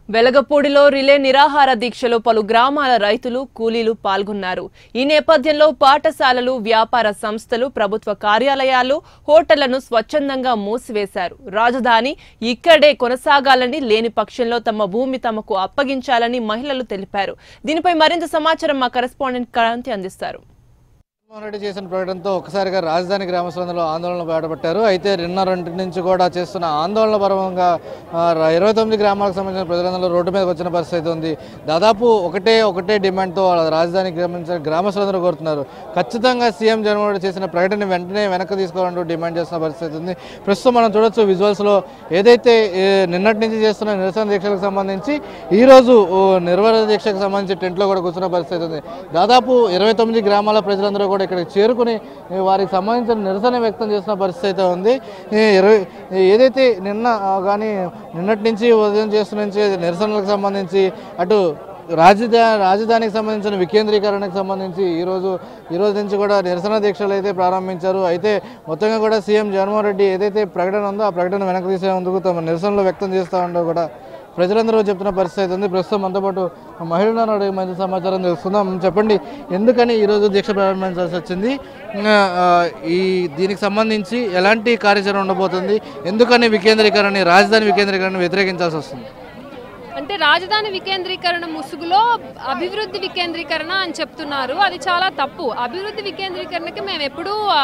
వెలగపూడిలో relay నిరాహార దీక్షలో పలు గ్రామాల రైతులు కూలీలు పాల్గొన్నారు ఈ నేపథ్యంలో పాఠశాలలు వ్యాపార సంస్థలు ప్రభుత్వ కార్యాలయాలు హోటళ్లను స్వచ్ఛందంగా మూసివేశారు రాజధాని ఇక్కడే కొనసాగాలని లేని పక్షంలో తమ భూమి తమకు అప్పగించాలని మహిళలు తెలిపారు దీనిపై మరింత సమాచారం మా కరెస్పాండెంట్ క్రాంతి అందిస్తారు జగన్మోహన్ రెడ్డి చేసిన ప్రకటనతో ఒకసారిగా రాజధాని గ్రామస్తులందరూ ఆందోళన బయటపట్టారు అయితే నిన్న రెండు నుంచి కూడా చేస్తున్న ఆందోళన పర్వంగా ఇరవై తొమ్మిది గ్రామాలకు సంబంధించిన ప్రజలందరూ రోడ్డు మీదకి వచ్చిన పరిస్థితి ఉంది దాదాపు ఒకటే ఒకటే డిమాండ్తో వాళ్ళ రాజధానికి సంబంధించిన గ్రామస్తులందరూ కోరుతున్నారు ఖచ్చితంగా సీఎం జగన్మోహన్ రెడ్డి చేసిన ప్రకటన వెంటనే వెనక్కి తీసుకోవాలంటూ డిమాండ్ చేస్తున్న పరిస్థితి ఉంది ప్రస్తుతం మనం చూడొచ్చు విజువల్స్లో ఏదైతే ఏ, నిన్నటి నుంచి చేస్తున్న నిరసన దీక్షలకు సంబంధించి ఈరోజు ఓ, నిర్వహణ దీక్షకు సంబంధించి టెంట్లో కూడా కూర్చున్న పరిస్థితి ఉంది దాదాపు ఇరవై తొమ్మిది గ్రామాల ప్రజలందరూ కూడా ఇక్కడికి చేరుకుని ఏ, వారికి సంబంధించిన నిరసన వ్యక్తం చేసిన పరిస్థితి అయితే ఉంది ఈ ఇరవై ఏదైతే నిన్న కానీ నిన్నటి నుంచి ఉదయం చేస్తున్న నుంచి నిరసనలకు సంబంధించి అటు రాజధాని రాజధానికి సంబంధించిన వికేంద్రీకరణకు సంబంధించి ఈరోజు ఈ రోజు నుంచి కూడా నిరసన దీక్షలు అయితే ప్రారంభించారు అయితే మొత్తంగా కూడా సీఎం జగన్మోహన్ రెడ్డి ఏదైతే ప్రకటన ఉందో ఆ ప్రకటన వెనక్కి తీసేందుకు తమ నిరసనలు వ్యక్తం చేస్తూ ఉండో కూడా ప్రజలందరూ చెప్తున్న పరిస్థితి ఉంది ప్రస్తుతం మనతో పాటు మహిళలను అడిగి మంచి సమాచారం తెలుసుకుందాం చెప్పండి ఎందుకని ఈరోజు దీక్ష ప్రారంభించాల్సి వచ్చింది ఇంకా, ఆ, ఈ దీనికి సంబంధించి ఎలాంటి కార్యాచరణ ఉండబోతుంది ఎందుకని వికేంద్రీకరణ రాజధాని వికేంద్రీకరణ వ్యతిరేకించాల్సి వస్తుంది అంటే రాజధాని వికేంద్రీకరణ ముసుగులో అభివృద్ధి వికేంద్రీకరణ అని చెప్తున్నారు అది చాలా తప్పు అభివృద్ధి వికేంద్రీకరణకి మేము ఎప్పుడూ ఆ,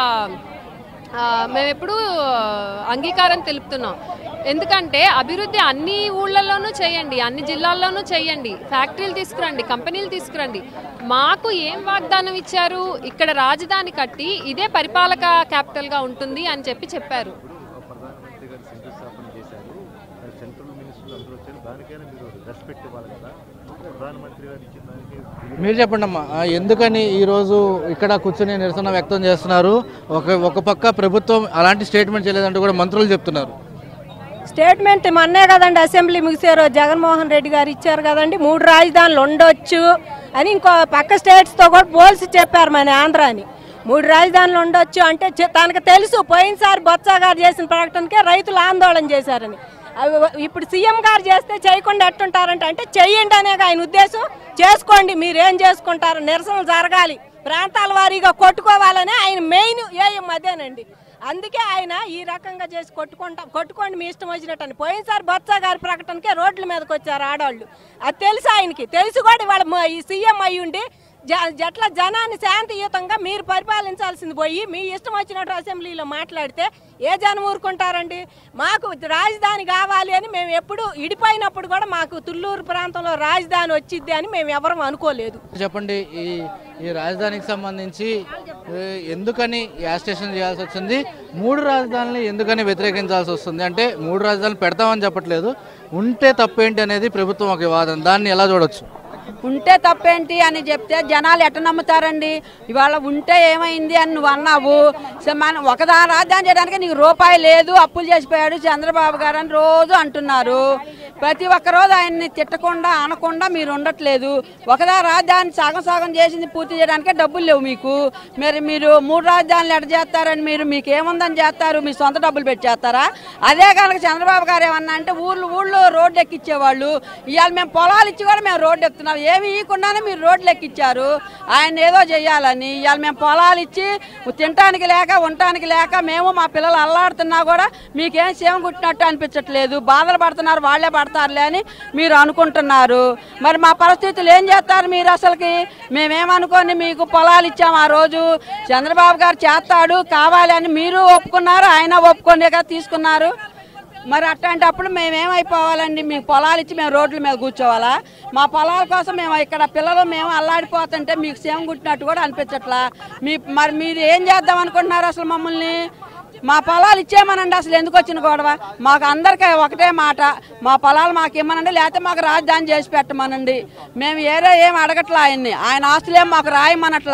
ఆ, మేము ఎప్పుడూ ఆ, అంగీకారం తెలుపుతున్నాం ఎందుకంటే అభివృద్ధి అన్ని ఊళ్ళల్లోనూ చేయండి అన్ని జిల్లాల్లోనూ చేయండి ఫ్యాక్టరీలు తీసుకురండి కంపెనీలు తీసుకురండి మాకు ఏం వాగ్దానం ఇచ్చారు ఇక్కడ రాజధాని కట్టి ఇదే పరిపాలక క్యాపిటల్గా ఉంటుంది అని చెప్పి చెప్పారు ప్రధానమంత్రి గారు శంకుస్థాపన చేశారు మరి సెంట్రల్ మినిస్టర్లు అందరూ వచ్చారు దానికైనా మీరు రెస్పెక్ట్ ఇవ్వాలి కదా ప్రధానమంత్రి గారు ఇచ్చిన దానికి మీరు చెప్పండి అమ్మా ఆ, ఎందుకని ఈరోజు ఇక్కడ కూర్చొని నిరసన వ్యక్తం చేస్తున్నారు ఒక ఒక పక్క ప్రభుత్వం అలాంటి స్టేట్మెంట్ చేయలేదంటూ కూడా మంత్రులు చెప్తున్నారు స్టేట్మెంట్ మొన్నే కదండి అసెంబ్లీ ముగిసారు జగన్మోహన్ రెడ్డి గారు ఇచ్చారు కదండి మూడు రాజధానులు ఉండొచ్చు అని ఇంకో పక్క స్టేట్స్తో కూడా పోల్చి చెప్పారు మన ఆంధ్రాని మూడు రాజధానులు ఉండొచ్చు అంటే చె- తనకు తెలుసు పోయినసారి బొత్స గారు చేసిన ప్రకటనకే రైతులు ఆందోళన చేశారని అవి ఇప్పుడు సీఎం గారు చేస్తే చేయకుండా ఎట్టుంటారంటే అంటే చెయ్యండి అనే ఆయన ఉద్దేశం చేసుకోండి మీరు ఏం చేసుకుంటారు నిరసనలు జరగాలి ప్రాంతాల వారీగా కొట్టుకోవాలని ఆయన మెయిన్ ఏం అదేనండి అందుకే ఆయన ఈ రకంగా చేసి కొట్టుకుంటా కొట్టుకోండి మీ ఇష్టం వచ్చినట్టు అని పోయినసారి బొత్స గారి ప్రకటనకే రోడ్ల మీదకి వచ్చారు ఆడవాళ్ళు అది తెలుసు ఆయనకి తెలిసి కూడా వాళ్ళ ఈ సీఎం అయి ఉండి జ జట్ల జనాన్ని శాంతియుతంగా మీరు పరిపాలించాల్సింది పోయి మీ ఇష్టం వచ్చినట్టు అసెంబ్లీలో మాట్లాడితే ఏ జనం ఊరుకుంటారండి మాకు రాజధాని కావాలి అని మేము ఎప్పుడు ఇడిపోయినప్పుడు కూడా మాకు తుళ్ళూరు ప్రాంతంలో రాజధాని వచ్చిద్ది అని మేము ఎవరం అనుకోలేదు చెప్పండి ఈ ఈ రాజధానికి సంబంధించి ఏ, ఎందుకని యాస్టేషన్ చేయాల్సి వచ్చింది మూడు రాజధానులు ఎందుకని వ్యతిరేకించాల్సి వస్తుంది అంటే మూడు రాజధానులు పెడతామని చెప్పట్లేదు ఉంటే తప్పేంటి అనేది ప్రభుత్వం ఒక వాదన దాన్ని ఎలా చూడొచ్చు ఉంటే తప్పేంటి అని చెప్తే జనాలు ఎట్ట నమ్ముతారండి ఇవాళ ఉంటే ఏమైంది అని నువ్వు అన్నావు సో మనం ఒకదా రాజధాని చేయడానికి నీకు రూపాయి లేదు అప్పులు చేసిపోయాడు చంద్రబాబు గారు అని రోజు అంటున్నారు ప్రతి ఒక్క రోజు ఆయన్ని తిట్టకుండా అనకుండా మీరు ఉండట్లేదు ఒకదా రాజధాని సగం సగం చేసింది పూర్తి చేయడానికే డబ్బులు లేవు మీకు మరి మీరు మూడు రాజధానులు ఎట చేస్తారని మీరు మీకు ఏముందని చేస్తారు మీ సొంత డబ్బులు పెట్టి చేస్తారా అదే కనుక చంద్రబాబు గారు ఏమన్నా అంటే ఊళ్ళు ఊళ్ళో రోడ్డు ఎక్కిచ్చేవాళ్ళు ఇవాళ మేము పొలాలు ఇచ్చి కూడా మేము రోడ్డు ఎక్కుతున్నాం ఏమి ఇవ్వకుండానే మీరు రోడ్లు ఎక్కిచ్చారు ఆయన ఏదో చెయ్యాలని ఇవాళ మేము పొలాలు ఇచ్చి తినటానికి లేక ఉండటానికి లేక మేము మా పిల్లలు అల్లాడుతున్నా కూడా మీకేం సేవ కుట్టినట్టు అనిపించట్లేదు బాధలు పడుతున్నారు వాళ్ళే పడతారులే అని మీరు అనుకుంటున్నారు మరి మా పరిస్థితులు ఏం చేస్తారు మీరు అసలుకి మేమేమనుకొని మీకు పొలాలు ఇచ్చాము ఆ రోజు చంద్రబాబు గారు చేస్తాడు కావాలి అని మీరు ఒప్పుకున్నారు ఆయన ఒప్పుకొని కదా తీసుకున్నారు మరి అట్లాంటప్పుడు మేమేమైపోవాలండి మీకు పొలాలు ఇచ్చి మేము రోడ్ల మీద కూర్చోవాలా మా పొలాల కోసం మేము ఇక్కడ పిల్లలు మేము అల్లాడిపోతుంటే మీకు సేమ కుట్టినట్టు కూడా అనిపించట్లా మీ మరి మీరు ఏం చేద్దాం అనుకుంటున్నారు అసలు మమ్మల్ని మా పొలాలు ఇచ్చేయమనండి అసలు ఎందుకు వచ్చిన గొడవ మాకు అందరికీ ఒకటే మాట మా పొలాలు మాకు ఇమ్మనండి లేకపోతే మాకు రాజధాని చేసి పెట్టమనండి మేము ఏదో ఏం అడగట్లా ఆయన్ని ఆయన ఆస్తులేం మాకు రాయమనట్లా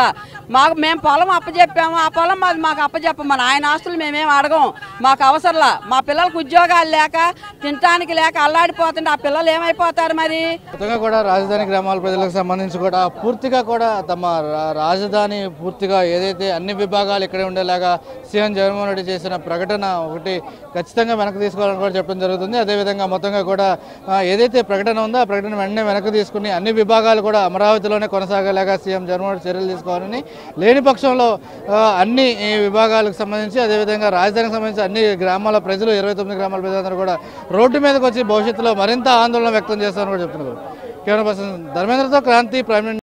మాకు మేము పొలం అప్పచెప్పాము ఆ పొలం మాది మాకు అప్పచెప్పమని ఆయన ఆస్తులు మేమేం అడగం మాకు అవసరంలా మా పిల్లలకు ఉద్యోగాలు లేక తినటానికి లేక అల్లాడిపోతుంటే ఆ పిల్లలు ఏమైపోతారు మరి మొత్తంగా కూడా రాజధాని గ్రామాల ప్రజలకు సంబంధించి కూడా పూర్తిగా కూడా తమ రా- రాజధాని పూర్తిగా ఏదైతే అన్ని విభాగాలు ఇక్కడే ఉండేలాగా సీఎం జగన్మోహన్ రెడ్డి చేసిన ప్రకటన ఒకటి ఖచ్చితంగా వెనక్కి తీసుకోవాలని కూడా చెప్పడం జరుగుతుంది అదేవిధంగా మొత్తంగా కూడా ఆ, ఏదైతే ప్రకటన ఉందో ఆ ప్రకటన వెంటనే వెనక్కి తీసుకుని అన్ని విభాగాలు కూడా అమరావతిలోనే కొనసాగేలాగా సీఎం జగన్మోహన్ రెడ్డి చర్యలు తీసుకోవాలని లేని పక్షంలో ఆ, అన్ని ఈ విభాగాలకు సంబంధించి అదేవిధంగా రాజధానికి సంబంధించి అన్ని గ్రామాల ప్రజలు ఇరవై తొమ్మిది గ్రామాల ప్రజలందరూ కూడా రోడ్డు మీదకి వచ్చి భవిష్యత్తులో మరింత ఆందోళన వ్యక్తం చేస్తారని కూడా చెప్తున్నారు కేవలం పర్సన్ ధర్మేంద్రతో క్రాంతి ప్రైమ్ మినిస్టర్